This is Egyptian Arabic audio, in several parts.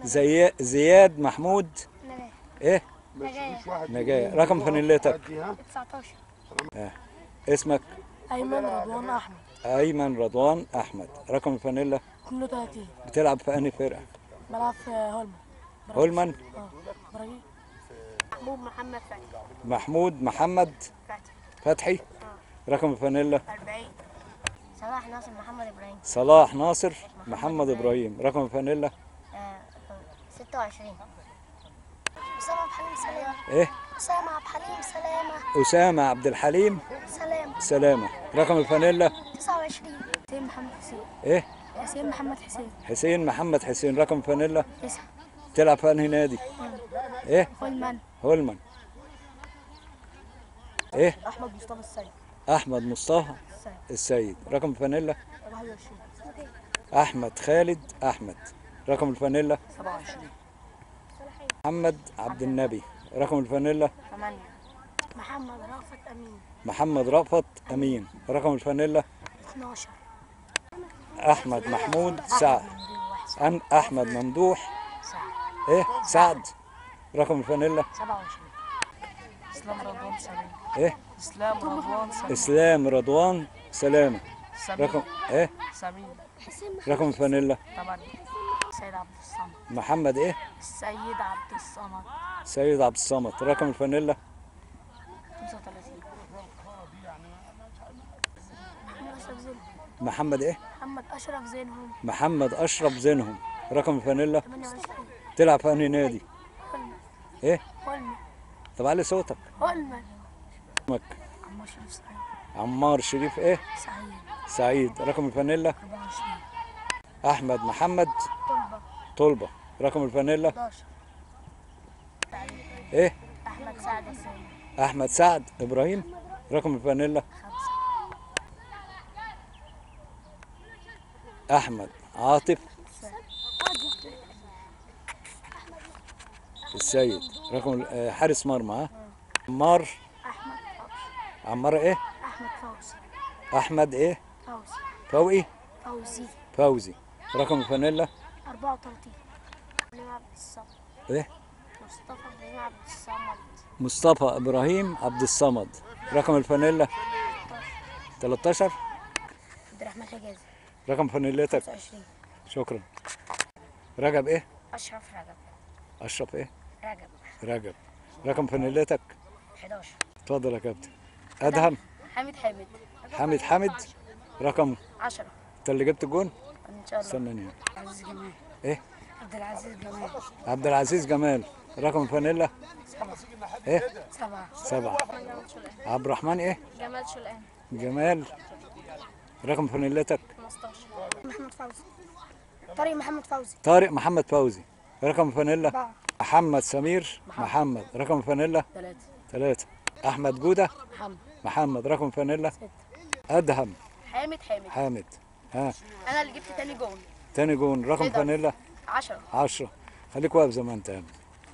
زي زياد محمود نجاة ايه نجاة نجاة رقم فانيلتك 19 اسمك أيمن رضوان أحمد ايمن رضوان احمد رقم الفانيلا 32 بتلعب في انهي فرقه بلعب في هولمان هولمان اه إبراهيم محمود محمد فتحي محمود محمد فتحي فتحي رقم الفانيلا 40 صلاح ناصر محمد ابراهيم صلاح ناصر محمد ابراهيم رقم الفانيلا آه، 26 أسامة عبد الحليم سلامة ايه أسامة عبد الحليم سلامة اسامه عبد الحليم سلامة سلامه رقم الفانيلا 29 حسين محمد حسين ايه حسين محمد حسين حسين محمد حسين رقم الفانيلا 9 تلعب في انهي نادي ايه هولمان هولمان ايه أحمد مصطفى السيد احمد مصطفى السيد رقم الفانيلا 21 احمد خالد احمد رقم الفانيلا 27 محمد عبد النبي رقم الفانيلا 8 محمد رافت أمين محمد رأفت امين رقم الفانيلا 12 احمد محمود سعد أم احمد ممدوح ايه سعد رقم الفانيلا 27 إسلام رضوان سلام ايه إسلام رضوان سلام اسلام رضوان سلامه رقم ايه سمين رقم الفانيلا 8 سيد عبد الصمد محمد ايه السيد عبد الصمد سيد عبد الصمد رقم الفانيلا 35 محمد أشرف زين محمد ايه محمد أشرف زينهم محمد اشرف زينهم رقم الفانيلا 28 تلعب في انهي نادي هولمان ايه هولمان طب علي صوتك هولمان اسمك عمار شريف سعيد عمار شريف ايه سعيد سعيد رقم الفانيلا 24 احمد محمد طلبة طلبه رقم الفانيلا 11 ايه أحمد سعد السيد احمد سعد ابراهيم رقم الفانيلا 5 احمد عاطف السيد رقم آه، حارس مرمى ها عمار أحمد فوزي عمار ايه أحمد فوزي احمد ايه فوزي فوقي فوزي فوزي رقم الفانيلا 34 إبراهيم عبد الصمد ايه مصطفى إبراهيم عبد الصمد مصطفى ابراهيم عبد الصمد رقم الفانيلا 13 عبد الرحمن حجازي رقم فانيلتك 25 شكرا رجب ايه أشرف رجب اشرف ايه رجب رجب رقم فانيلتك 11 اتفضل يا كابتن ادهم حامد حامد حامد حامد رقم 10 انت اللي جبت الجون إن شاء الله استناني عزيز جمال ايه عبد العزيز جمال عبد العزيز جمال رقم فانيلا ايه سبعة سبعة عبد الرحمن ايه جمال شلقان جمال رقم فانيلتك 15 محمد فوزي طارق محمد فوزي طارق محمد فوزي رقم فانيلا أربعة محمد سمير محمد رقم فانيلا 3 ثلاثة أحمد جودة محمد محمد رقم فانيلا أدهم حامد حامد حامد ها أنا اللي جبت تاني جون تاني جون رقم رضا. فانيلا 10 عشرة خليك واقف زي ما انت يا ابني.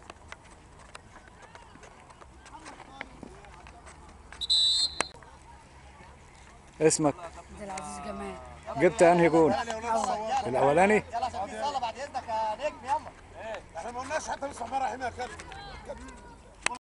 اسمك عبد العزيز جمال جبت انهي جون الاولاني يلا بعد اذنك يا نجم يلا احنا ما قلناش حتى لسه مره هنا يا كابتن